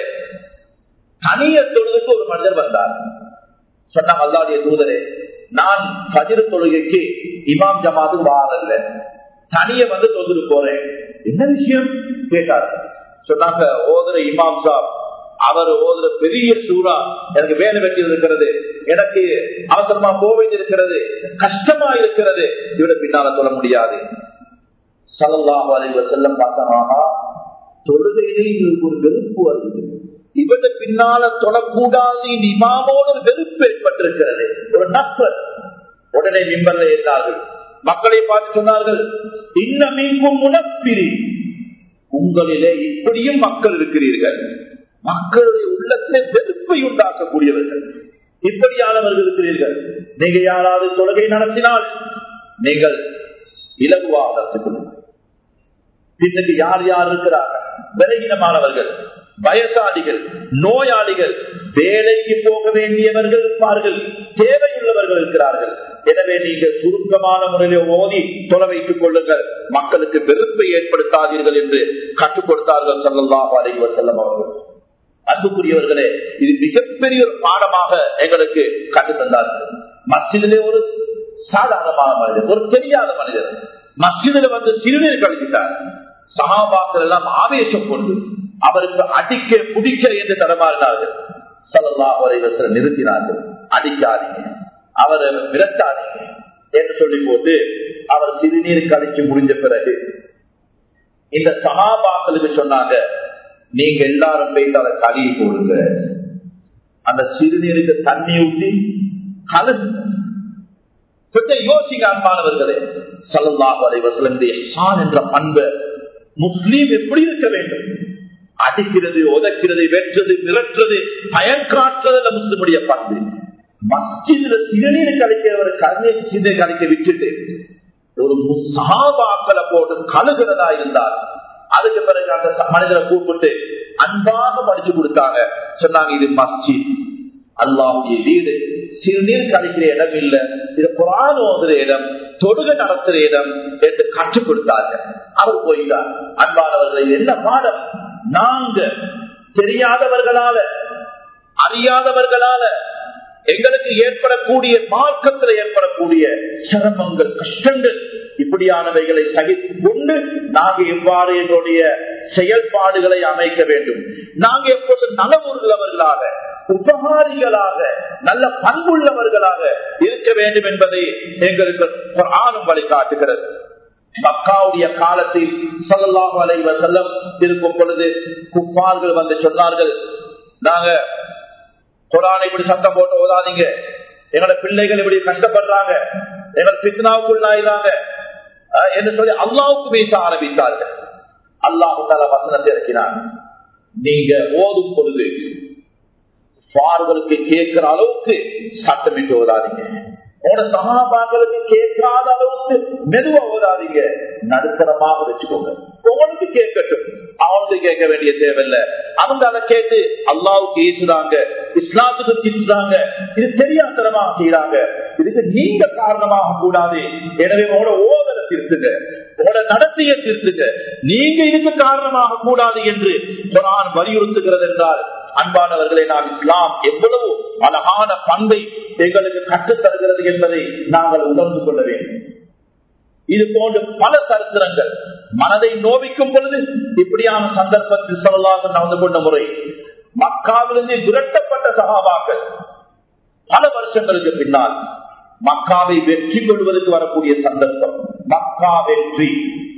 Speaker 1: தனிய தொழுதுக்கு ஒரு மனிதர் வந்தார் சொன்னாங்க அல்லாடைய தூதரே நான் கதிர தொழுகைக்கு இமாம் ஜமாத்து வாரல்ல தனிய வந்து தொழுது போறேன் என்ன விஷயம் கேட்டார் சொன்னாங்க ஓதுற இமாம் சாப் அவர் ஓதுற பெரிய சூறா எனக்கு வேலை வெற்றி இருக்கிறது எனக்கு அவசரமா கோவில் இருக்கிறது கஷ்டமா இருக்கிறது இவரை பின்னால சொல்ல முடியாது சலல்லாஹு அலைவ செல்லம் பார்த்தானா தொழுகையிலே இவருக்கு ஒரு வெறுப்பு வருது இவரை பின்னால தொடக்கூடாது இமாமோட ஒரு வெறுப்பு ஏற்பட்டிருக்கிறது ஒரு நட்பர் உடனே மிம்பர்ல இருந்தார்கள் மக்களை பார்த்து சொன்னார்கள் இன்னமீக்கும் உணப்பிரி உங்களிலே இப்படியும் மக்கள் இருக்கிறீர்கள் மக்களுடைய உள்ளத்திலே வெறுப்பை உண்டாக்கக்கூடியவர்கள் இப்படியானவர்கள் இருக்கிறீர்கள் நீங்க யாராவது தொழுகை நடத்தினால் நீங்கள் இலகுவாக நடத்திக்கொள்ளுங்கள் பின்னுக்கு யார் யார் இருக்கிறார்கள் விலகினமானவர்கள் வயசாளிகள் நோயாளிகள் வேலைக்கு போக வேண்டியவர்கள் இருப்பார்கள் தேவையுள்ளவர்கள் இருக்கிறார்கள் எனவே நீங்கள் சுருக்கமான முறையில் ஓதி தொலை வைத்துக் கொள்ளுங்கள் மக்களுக்கு வெறுப்பை ஏற்படுத்தாதீர்கள் என்று கற்றுக் கொடுத்தார்கள் சல்லாஹ் அலைவ செல்லம் அவர்கள் அன்புக்குரியவர்களே இது மிகப்பெரிய ஒரு பாடமாக எங்களுக்கு கற்றுத் தந்தார்கள் மசிதிலே ஒரு சாதாரணமான மனிதர் ஒரு தெரியாத மனிதர் மசிதில வந்து சிறுநீர் கழித்தார் சகாபாக்கள் எல்லாம் ஆவேசம் கொண்டு அவருக்கு அடிக்க பிடிக்க என்று தடமாறினார்கள் சலல்லா வரைவசர் நிறுத்தினார்கள் அடிக்காதீங்க அவரை விரட்டாதீங்க என்று சொல்லி போட்டு அவர் சிறுநீர் கழிச்சு முடிஞ்ச பிறகு இந்த சகாபாக்களுக்கு சொன்னாங்க நீங்க எல்லாரும் போயிட்டு அதை கழுவி போடுங்க அந்த சிறுநீருக்கு தண்ணி ஊற்றி கலந்து கொஞ்சம் யோசிங்க அன்பானவர்களே சல்லாஹ் அலைவசலனுடைய சான் என்ற பண்பு முஸ்லீம் எப்படி இருக்க வேண்டும் அடிக்கிறது உதைக்கிறது வெற்றது மிரட்டுறது பயன்காட்டுறது முஸ்லிமுடைய பண்பு மஸ்ஜிதுல சிறுநீர் கழிக்கிறவர் கருணீர் சிறுநீர் கழிக்க விட்டுட்டு ஒரு சகாபாக்களை போட்டு கழுகிறதா இருந்தால் அதுக்கு பிறகு அந்த மனிதரை கூப்பிட்டு அன்பாக படிச்சு கொடுத்தாங்க சொன்னாங்க இது மஸ்ஜித் அல்லாவுடைய வீடு சிறுநீர் கழிக்கிற இடம் இல்ல இது புறான் ஓதுற இடம் தொடுக நடத்துற இடம் என்று கற்றுக் கொடுத்தார்கள் அவர் போயிட்டார் அன்பானவர்களை என்ன பாடம் நாங்க தெரியாதவர்களால அறியாதவர்களால எங்களுக்கு ஏற்படக்கூடிய மார்க்கத்தில் ஏற்படக்கூடிய சிரமங்கள் கஷ்டங்கள் இப்படியானவைகளை சகித்து கொண்டு நாங்க எவ்வாறு எங்களுடைய செயல்பாடுகளை அமைக்க வேண்டும் நாங்க எப்பொழுது நலமுள்ளவர்களாக உபகாரிகளாக நல்ல பண்புள்ளவர்களாக இருக்க வேண்டும் என்பதை எங்களுக்கு ஆணும் வழிகாட்டுகிறது மக்காவுடைய காலத்தில் சல்லாஹு அலைவ செல்லம் இருக்கும் பொழுது குப்பார்கள் வந்து சொன்னார்கள் நாங்க குரானை இப்படி சத்தம் போட்டு ஓதாதீங்க எங்களோட பிள்ளைகள் இப்படி கஷ்டப்படுறாங்க எங்கள் பித்னாவுக்குள்ளாயிராங்க என்று சொல்லி அல்லாவுக்கு பேச ஆரம்பித்தார்கள் அல்லாஹு தால வசனத்தை இறக்கினார் நீங்க ஓதும் பொழுது பார்வலுக்கு கேட்கிற அளவுக்கு சட்டமிட்டு ஓதாதீங்க உங்களோட சகாபாக்களுக்கு கேட்காத அளவுக்கு மெதுவா ஓதாதீங்க நடுத்தரமாக வச்சுக்கோங்க உங்களுக்கு கேட்கட்டும் அவனுக்கு கேட்க வேண்டிய தேவையில்லை அவங்க அதை கேட்டு அல்லாவுக்கு ஏசுறாங்க இஸ்லாத்துக்கு திட்டுறாங்க இது தெரியாதனமாக செய்யறாங்க இதுக்கு நீங்க காரணமாக கூடாது எனவே உங்களோட ஓதலை திருத்துங்க உங்களோட நடத்தையை திருத்துங்க நீங்க இதுக்கு காரணமாக கூடாது என்று குரான் வலியுறுத்துகிறது என்றால் அன்பானவர்களை நாம் இஸ்லாம் எவ்வளவு அழகான பண்பை எங்களுக்கு கற்றுத் தருகிறது என்பதை நாங்கள் உணர்ந்து கொள்ள வேண்டும் இது போன்ற பல சரித்திரங்கள் மனதை நோவிக்கும் பொழுது இப்படியான சந்தர்ப்பத்தில் சொல்லலாக நடந்து கொண்ட முறை மக்காவிலிருந்து விரட்டப்பட்ட சகாபாக்கள் பல வருஷங்களுக்கு பின்னால் மக்காவை வெற்றி கொள்வதற்கு வரக்கூடிய சந்தர்ப்பம் மக்கா வெற்றி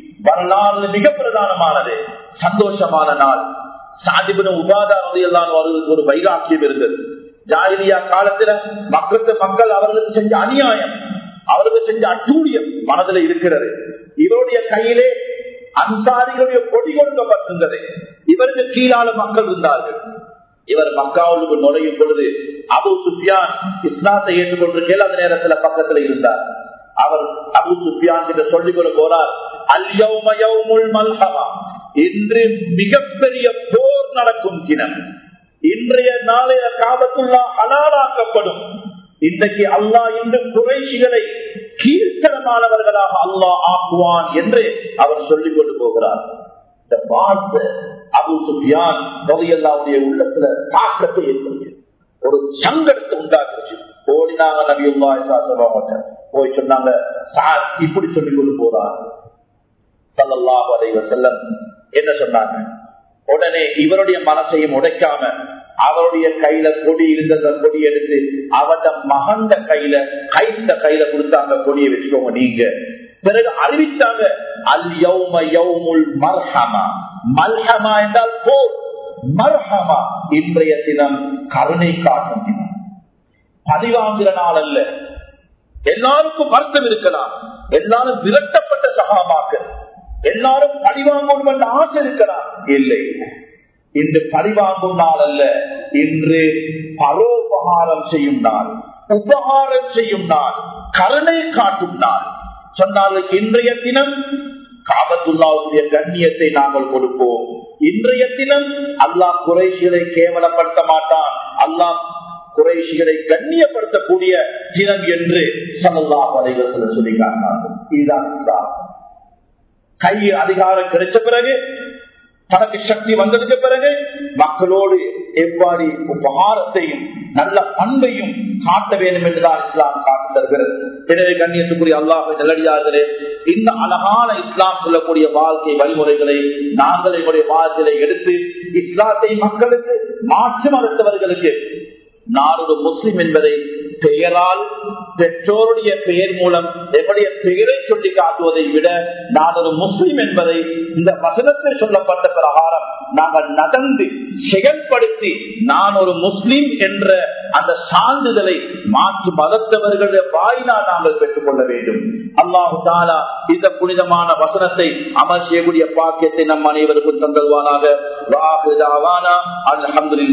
Speaker 1: வரலாறு மிக பிரதானமானது சந்தோஷமான நாள் சாதிபின உபாதாரம் அவர்களுக்கு ஒரு வைராக்கியம் இருந்தது ஜாயிலியா காலத்துல மக்களுக்கு மக்கள் அவர்களுக்கு செஞ்ச அநியாயம் அவர்களுக்கு செஞ்ச அட்டூழியம் மனதில் இருக்கிறது இவருடைய கையிலே அன்சாரிகளுடைய கொடி கொடுக்கப்பட்டிருந்தது இவருக்கு கீழால மக்கள் இருந்தார்கள் இவர் மக்காவுக்கு நுழையும் பொழுது அபு சுஃபியான் இஸ்லாத்தை ஏற்றுக்கொண்டிருக்கையில் அந்த நேரத்தில் பக்கத்தில் இருந்தார் அவர் அபு சுஃபியான் கிட்ட சொல்லிக் கொள்ள போறார் அல்யௌமயௌமுல் மல்ஹமா இன்று மிகப்பெரிய போர் நடக்கும் தினம் இன்றைய நாளைய காபத்துள்ளா ஹலாலாக்கப்படும் இன்றைக்கு அல்லாஹ் இன்று குறைஷிகளை கீழ்த்தரமானவர்களாக அல்லாஹ் ஆக்குவான் என்று அவர் சொல்லிக் கொண்டு போகிறார் இந்த வார்த்தை அபு சுஃபியான் நோயல்லாவுடைய உள்ளத்துல தாக்கத்தை ஏற்படுத்தி ஒரு சங்கடத்தை உண்டாக்குச்சு ஓடினாங்க நபியுல்லா சொல்லுவாங்க போய் சொன்னாங்க சார் இப்படி சொல்லிக் கொண்டு போறார் சல்லல்லாஹு அலைவ செல்லம் என்ன சொன்னாங்க உடனே இவருடைய மனசையும் உடைக்காம அவருடைய கையில கொடி இருந்த கொடி எடுத்து அவட மகந்த கையில கைத்த கையில கொடுத்தாங்க கொடியை வச்சுக்கோங்க நீங்க பிறகு அறிவித்தாங்க அல் யௌம யௌமுல் மர்ஹமா மல்ஹமா என்றால் போர் மர்ஹமா இன்றைய தினம் கருணை காட்டும் தினம் பதிவாங்கிற நாள் அல்ல எல்லாருக்கும் வருத்தம் இருக்கலாம் எல்லாரும் விரட்டப்பட்ட சகாபாக்கள் எல்லாரும் பழிவாங்கும் என்ற ஆசை இருக்கலாம் இல்லை இன்று பழிவாங்கும் நாள் அல்ல இன்று பரோபகாரம் செய்யும் நாள் உபகாரம் செய்யும் நாள் கருணை காட்டும் நாள் சொன்னார்கள் இன்றைய தினம் காபத்துல்லாவுடைய கண்ணியத்தை நாங்கள் கொடுப்போம் இன்றைய தினம் அல்லாஹ் குறைசிகளை கேவலப்படுத்த மாட்டான் அல்லாஹ் குறைசிகளை கண்ணியப்படுத்தக்கூடிய தினம் என்று சல்லா வரைகள் சொல்லி காட்டினார்கள் இதுதான் கை அதிகாரம் கிடைச்ச பிறகு தனக்கு சக்தி வந்ததுக்கு பிறகு மக்களோடு எவ்வாறு உபகாரத்தையும் நல்ல பண்பையும் காட்ட வேண்டும் என்றுதான் இஸ்லாம் காட்டு தருகிறது எனவே கண்ணியத்துக்குரிய அல்லாஹ் நல்லடியார்களே இந்த அழகான இஸ்லாம் சொல்லக்கூடிய வாழ்க்கை வழிமுறைகளை நாங்கள் எங்களுடைய வாழ்க்கையை எடுத்து இஸ்லாத்தை மக்களுக்கு மாற்று மறுத்தவர்களுக்கு நான் ஒரு முஸ்லிம் என்பதை பெயரால் பெற்றோருடைய பெயர் மூலம் எங்களுடைய பெயரை சொல்லி காட்டுவதை விட நான் ஒரு முஸ்லிம் என்பதை இந்த வசனத்தில் சொல்லப்பட்ட பிரகாரம் நாங்கள் நடந்து செயல்படுத்தி நான் ஒரு முஸ்லிம் என்ற அந்த சான்றிதழை மாற்று மதத்தவர்களுடைய வாயினால் நாங்கள் பெற்றுக் கொள்ள வேண்டும் அல்லாஹு தாலா இந்த புனிதமான வசனத்தை அமல் செய்யக்கூடிய பாக்கியத்தை நம் அனைவருக்கும் தந்தல்வானாக அலமதுல்லா